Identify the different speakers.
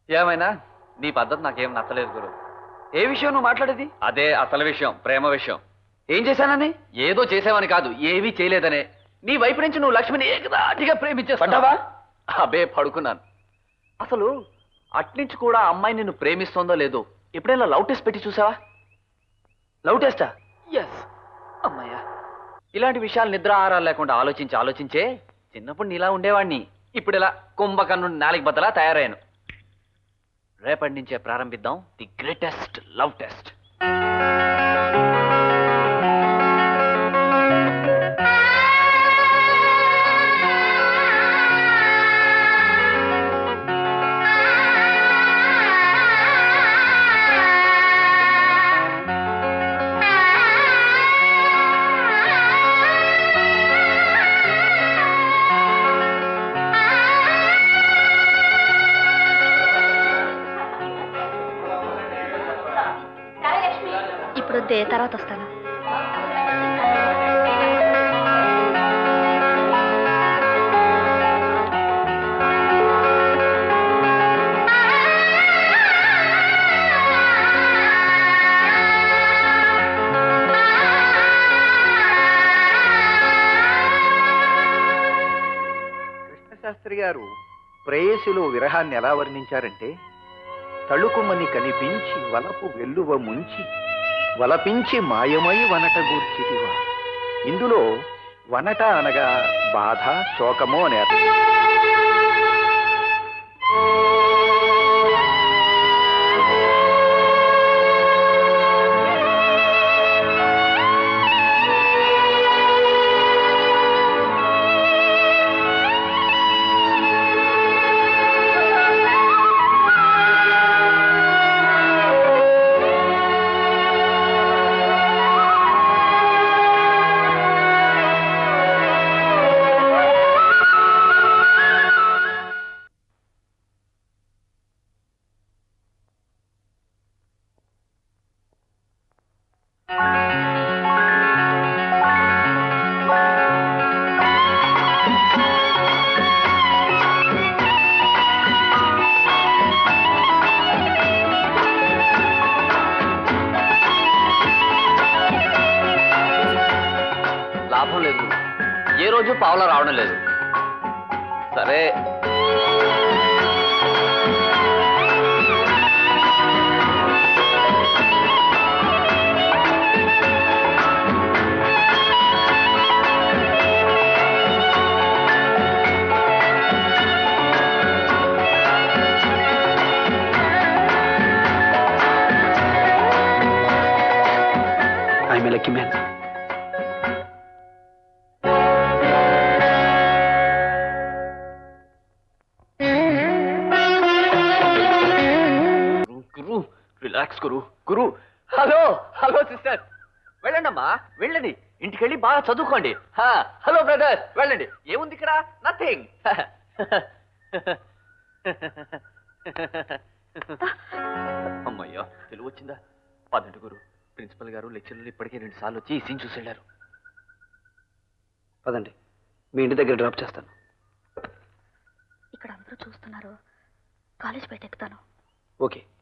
Speaker 1: ఏమైనా నీ పద్ధతి నాకేం నచ్చలేదు గురు ఏ విషయం నువ్వు మాట్లాడేది అదే అసలు విషయం ప్రేమ విషయం ఏం చేశానని ఏదో చేసావని కాదు ఏమీ చేయలేదనే నీ వైపు నుంచి నువ్వు లక్ష్మిని ఏకదాటిగా ప్రేమించేస్తావా అబే పడుకున్నాను అసలు అట్నుంచి కూడా ఆ అమ్మాయి నిన్ను ప్రేమిస్తోందో లేదో ఎప్పుడైనా లవ్ టెస్ట్ పెట్టి చూసావా లవ్ టెస్టా ఎస్ అమ్మాయ్యా ఇలాంటి విషయాలు నిద్ర ఆహారాలు లేకుండా ఆలోచించి ఆలోచించే చిన్నప్పుడు నీలా ఉండేవాడిని ఇప్పుడు ఇలా కుంభకన్ను నాలుగు బద్దలా తయారయ్యాను రేపటి నుంచే ప్రారంభిద్దాం ది గ్రేటెస్ట్ లవ్ టెస్ట్
Speaker 2: ఇప్పుడు వద్దే తర్వాత వస్తాను
Speaker 3: కృష్ణశాస్త్రి గారు ప్రేయసిలో విరహాన్ని ఎలా వర్ణించారంటే తళుకుమని కనిపించి వలపు వెల్లువ ముంచి వలపించి మాయమై వనట గూర్చితివా ఇందులో వనట అనగా బాధ శోకము అనే అర్థం
Speaker 1: లాభం లేదు ఏ రోజు పావులా రావడం లేదు సరే
Speaker 4: ఐఎమ్ ఎ లక్కీ మ్యాన్
Speaker 1: గురు రిలాక్స్ గురు గురు హలో హలో సిస్టర్ వెళ్ళండి అమ్మా వెళ్ళండి ఇంటికి వెళ్ళి బాగా చదువుకోండి హా, హలో బ్రదర్ వెళ్ళండి ఏముంది ఇక్కడ నథింగ్ అమ్మయ్యో తెలుగు వచ్చిందా పదండి గురు ప్రిన్సిపల్ గారు లెక్చర్లు ఇప్పటికే రెండు సార్లు వచ్చి ఈ సీన్ చూసి వెళ్ళారు
Speaker 4: పదండి మీ ఇంటి దగ్గర డ్రాప్ చేస్తాను
Speaker 2: ఇక్కడ అందరూ చూస్తున్నారు కాలేజ్ బయట ఎక్కుతాను
Speaker 4: ఓకే